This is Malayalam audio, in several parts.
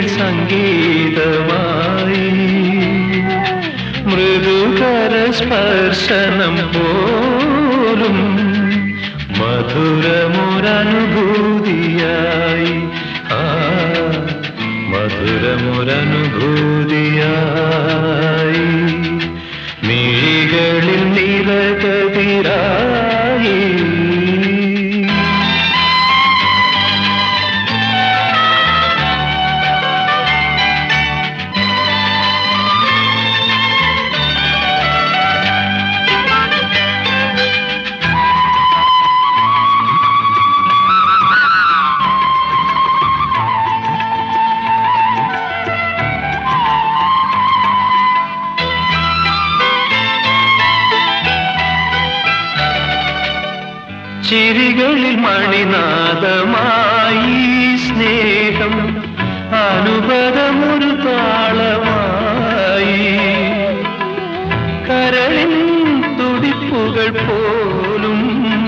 സംഗീതമായി മൃദുകര സ്പർശനം പോലും മധുരമൊരനുഭൂതിയായി ആ മധുരമൊരനുഭൂതിയായി മിഴികളിൽ നിറകതിരായി ചിരികളിൽ മണിനാദമായി സ്നേഹം അനുപദമൊരു താളമായി കരളിൻ തുടിപ്പുകൾ പോലും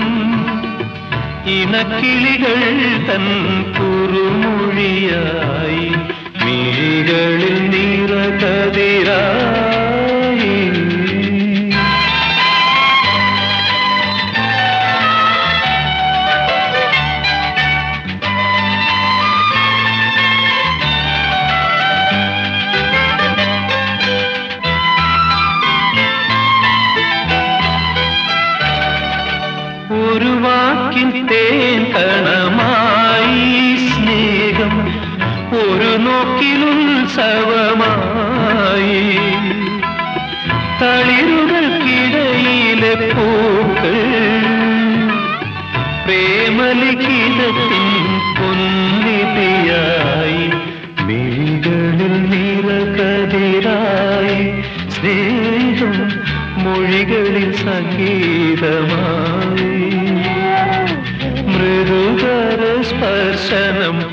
ഇണക്കിളികൾ തൻ കുറുമൊഴിയായി മിഴികളിൽ നിറകതിരായി ഒരു വാക്കിൻ തേൻ കണമായി സ്നേഹം ഒരു നോക്കിലുത്സവമായി തളിരുകൾക്കിടയിലെ പൂക്കൾ പ്രേമലിഖിതത്തിൻ പൊന്നിതിയായി മിഴികളിൽ നിറകതിരായി സ്നേഹം മൊഴികളിൽ സംഗീതമായി മൃദുകര സ്പർശനം